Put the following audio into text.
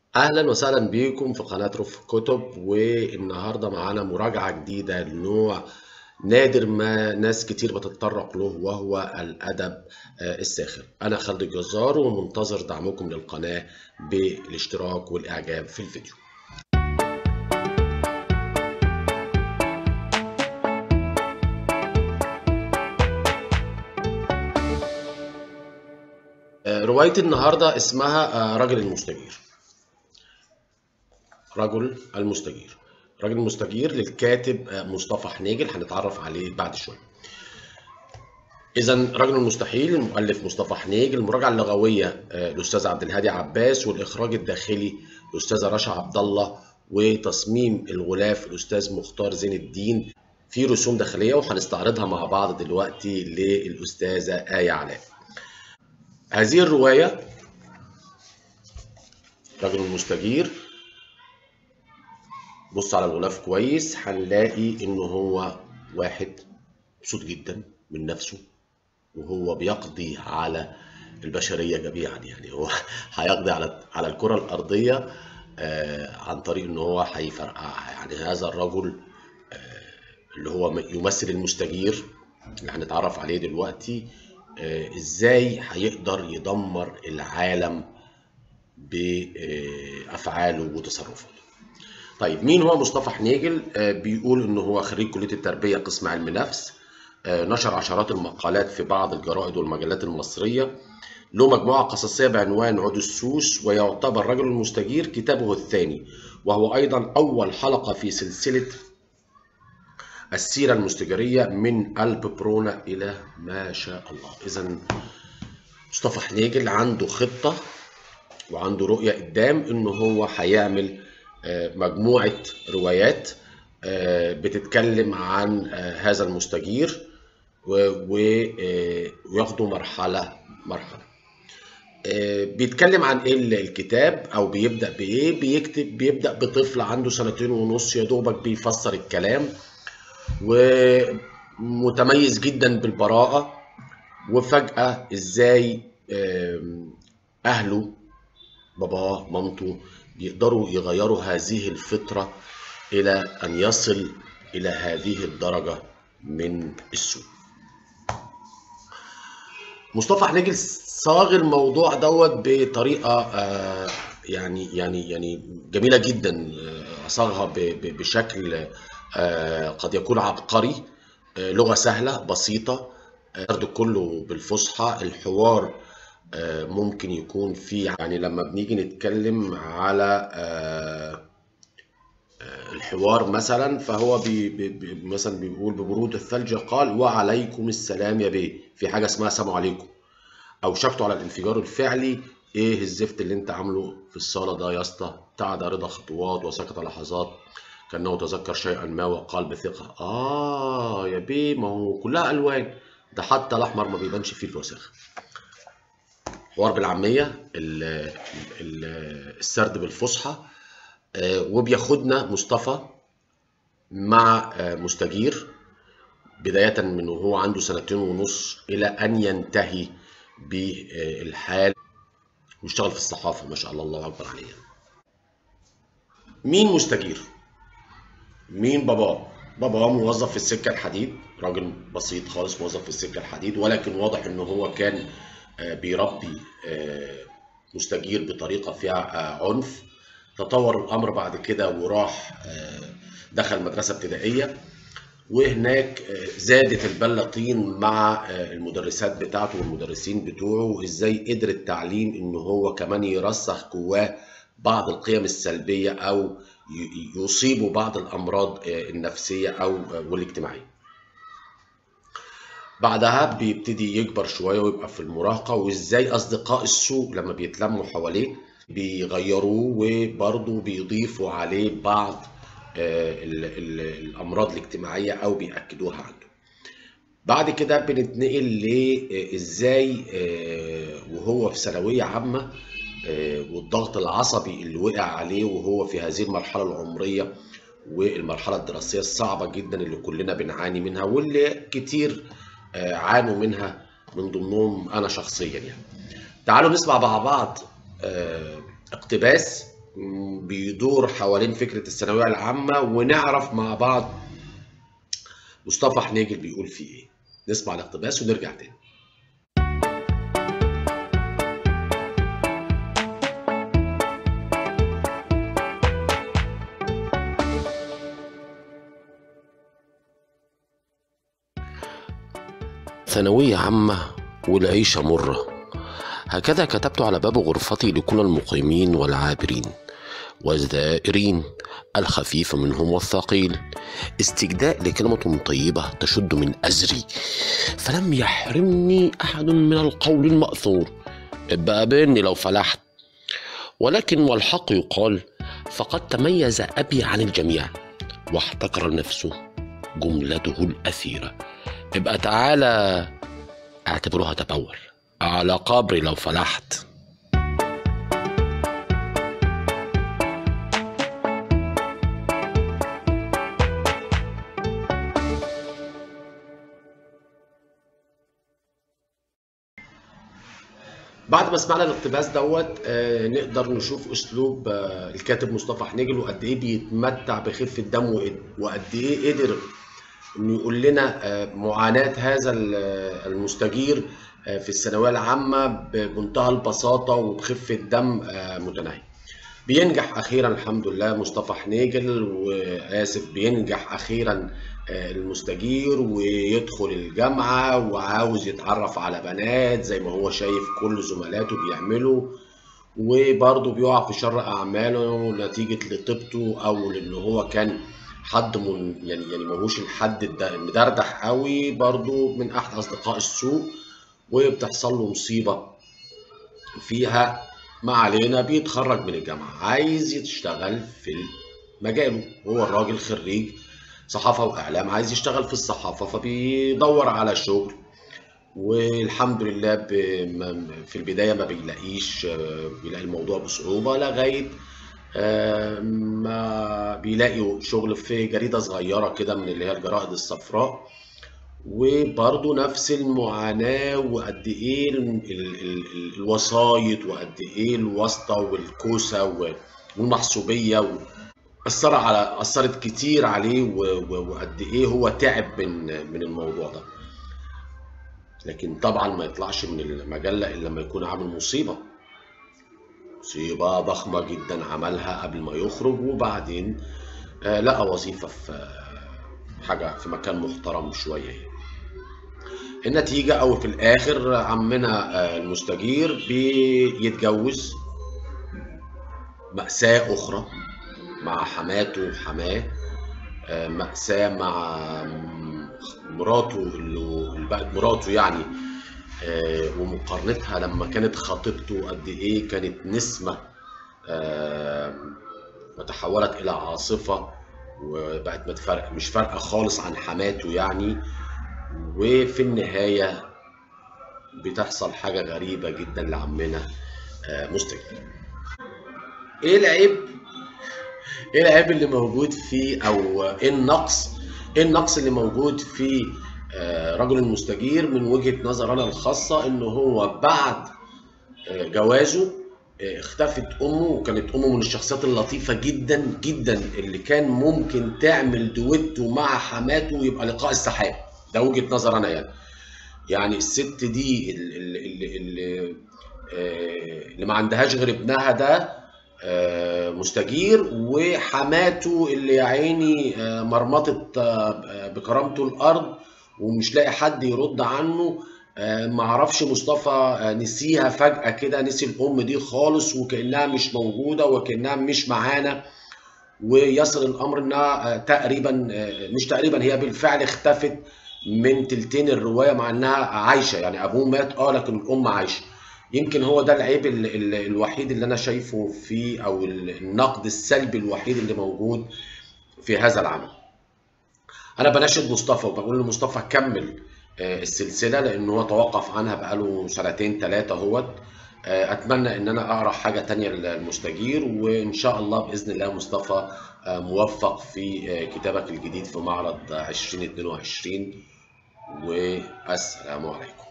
اهلا وسهلا بيكم في قناه رف كتب والنهارده معانا مراجعه جديده لنوع نادر ما ناس كتير بتتطرق له وهو الادب آه، الساخر انا خالد الجزار ومنتظر دعمكم للقناه بالاشتراك والاعجاب في الفيديو آه، روايه النهارده اسمها آه، رجل المستجير رجل المستجير رجل المستجير للكاتب مصطفى حنيجل هنتعرف عليه بعد شويه اذا رجل المستحيل المؤلف مصطفى حنيجل المراجعه اللغويه الاستاذ عبد الهادي عباس والاخراج الداخلي الاستاذه رشا عبد الله وتصميم الغلاف الاستاذ مختار زين الدين في رسوم داخليه وهنستعرضها مع بعض دلوقتي للاستاذه ايه علاء هذه الروايه رجل المستجير بص على الغلاف كويس هنلاقي ان هو واحد مبسوط جدا من نفسه وهو بيقضي على البشريه جميعا يعني هو هيقضي على على الكره الارضيه آه عن طريق ان هو هيفرقع يعني هذا الرجل آه اللي هو يمثل المستجير اللي هنتعرف عليه دلوقتي آه ازاي هيقدر يدمر العالم بافعاله وتصرفاته طيب مين هو مصطفى حنيجل؟ آه بيقول ان هو خريج كليه التربيه قسم علم نفس آه نشر عشرات المقالات في بعض الجرائد والمجلات المصريه له مجموعه قصصيه بعنوان عود السوس ويعتبر رجل المستجير كتابه الثاني وهو ايضا اول حلقه في سلسله السيره المستجريه من الب برونا الى ما شاء الله اذا مصطفى حنيجل عنده خطه وعنده رؤيه قدام ان هو هيعمل مجموعة روايات بتتكلم عن هذا المستجير وياخدوا مرحلة مرحلة بيتكلم عن ايه الكتاب او بيبدأ بايه بيكتب بيبدأ بطفل عنده سنتين ونص يا دوبك بيفسر الكلام ومتميز جدا بالبراءة وفجأة ازاي اهله باباه مامته يقدروا يغيروا هذه الفطرة إلى أن يصل إلى هذه الدرجة من السوء مصطفى حنيجل صاغ الموضوع دوت بطريقة آه يعني يعني يعني جميلة جدا صاغها بشكل آه قد يكون عبقري آه لغة سهلة بسيطة السرد كله بالفصحى الحوار ممكن يكون في يعني لما بنيجي نتكلم على الحوار مثلا فهو بي بي مثلا بيقول ببرود الثلج قال وعليكم السلام يا بيه في حاجه اسمها سلام عليكم او شكته على الانفجار الفعلي ايه الزفت اللي انت عامله في الصاله ده يا اسطى ابتعد رضا خطوات وسكت لحظات كانه تذكر شيئا ما وقال بثقه اه يا بيه ما هو كلها الوان ده حتى الاحمر ما بيبانش فيه الوساخه حوار بالعامية السرد بالفصحى وبياخدنا مصطفى مع مستجير بداية من وهو عنده سنتين ونص إلى أن ينتهي بالحال ويشتغل في الصحافة ما شاء الله الله أكبر عليه مين مستجير؟ مين باباه؟ باباه موظف في السكة الحديد راجل بسيط خالص موظف في السكة الحديد ولكن واضح إن هو كان بيربي مستجير بطريقة فيها عنف تطور الأمر بعد كده وراح دخل مدرسة ابتدائية وهناك زادت البلة طين مع المدرسات بتاعته والمدرسين بتوعه وازاي قدر التعليم ان هو كمان يرسخ جواه بعض القيم السلبية او يصيبه بعض الامراض النفسية او والاجتماعية بعدها بيبتدي يكبر شويه ويبقى في المراهقه وازاي اصدقاء السوء لما بيتلموا حواليه بيغيروه وبرضه بيضيفوا عليه بعض ال ال الامراض الاجتماعيه او بياكدوها عنده بعد كده بنتنقل لازاي وهو في ثانويه عامه والضغط العصبي اللي وقع عليه وهو في هذه المرحله العمريه والمرحله الدراسيه الصعبه جدا اللي كلنا بنعاني منها واللي كتير عانوا منها من ضمنهم انا شخصيا يعني تعالوا نسمع مع بعض اقتباس بيدور حوالين فكرة الثانوية العامة ونعرف مع بعض مصطفى حنيجل بيقول فيه ايه نسمع الاقتباس ونرجع تاني ثانوية عامة والعيشة مرة هكذا كتبت على باب غرفتي لكل المقيمين والعابرين والزائرين الخفيف منهم والثقيل استجداء لكلمة طيبة تشد من أزري فلم يحرمني أحد من القول المأثور ابقى قابلني لو فلحت ولكن والحق يقال فقد تميز أبي عن الجميع واحتكر نفسه جملته الأثيرة ابقى تعالى اعتبروها تبور على قبري لو فلحت بعد ما سمعنا الاقتباس دوت آه، نقدر نشوف اسلوب آه، الكاتب مصطفى حنيجل وقد ايه بيتمتع بخفه دم وقد- وقد ايه قدر انه يقول لنا آه، معاناه هذا ال- آه، المستجير آه، في الثانويه العامه بمنتهى البساطه وبخفه دم آه، متناهيه. بينجح اخيرا الحمد لله مصطفى حنيجل واسف بينجح اخيرا آه، المستجير ويدخل الجامعه وعاوز يتعرف على بنات زي ما هو شايف كل زملاته بيعملوا وبرضه بيقع في شر اعماله نتيجه لطيبته او لان هو كان حد من يعني يعني ماهوش الحد الد- المدردح قوي برضه من احد اصدقاء السوء وبتحصل له مصيبه فيها ما علينا بيتخرج من الجامعة عايز يشتغل في مجاله هو الراجل خريج صحافة وإعلام عايز يشتغل في الصحافة فبيدور على شغل والحمد لله ب... ما- في البداية ما بيلاقيش آه، بيلاقي الموضوع بصعوبة لغاية آه، ما بيلاقي شغل في جريدة صغيرة كده من اللي هي الجرائد الصفراء وبرضه نفس المعاناة وقد إيه ال- ال- ال- الوسايط وقد إيه الواسطة والكوسة و- والمحسوبية و- أثر على أثرت كتير عليه و- و- وقد إيه هو تعب من من الموضوع ده لكن طبعا ما يطلعش من المجلة إلا لما يكون عامل مصيبة مصيبة ضخمة جدا عملها قبل ما يخرج وبعدين آه، لقى وظيفة في آه، حاجة في مكان محترم شوية يعني. النتيجة أو في الآخر عمنا آه، المستجير بيتجوز مأساة أخرى مع حماته وحماه آه، مأساة مع مراته اللي اللي بقت مراته يعني آه، ومقارنتها لما كانت خطيبته قد إيه كانت نسمة آه، وتحولت إلى عاصفة وبقت متفرق مش فارقة خالص عن حماته يعني وفي النهاية بتحصل حاجة غريبة جدا لعمنا آه، مستجيب ايه العيب ايه العيب اللي موجود فيه او ايه النقص ايه النقص اللي موجود في آه، رجل المستجير من وجهة نظر انا الخاصة ان هو بعد آه، جوازه آه، اختفت امه وكانت امه من الشخصيات اللطيفة جدا جدا اللي كان ممكن تعمل دويتو مع حماته ويبقى لقاء السحاب ده وجهة نظر انا يعني يعني الست دي اللي, اللي, اللي, آه، اللي ما عندهاش غير ابنها ده آه، مستجير وحماته اللي يا عيني آه، مرمطت آه، بكرامته الارض ومش لاقي حد يرد عنه آه، معرفش مصطفى آه، نسيها فجأة كده نسي الأم دي خالص وكأنها مش موجودة وكأنها مش معانا ويصل الأمر إنها آه، تقريبا آه، مش تقريبا هي بالفعل اختفت من تلتين الرواية مع إنها عايشة يعني أبوه مات أه لكن الأم عايشة يمكن هو ده العيب ال ال الوحيد اللي أنا شايفه فيه أو النقد السلبي الوحيد اللي موجود في هذا العمل انا بناشد مصطفى وبقول لمصطفى كمل آه، السلسله لان هو توقف عنها بقاله سنتين ثلاثه اهوت آه، اتمنى ان انا اقرا حاجه تانية للمستجير وان شاء الله باذن الله مصطفى آه، موفق في آه، كتابك الجديد في معرض 2022 والسلام عليكم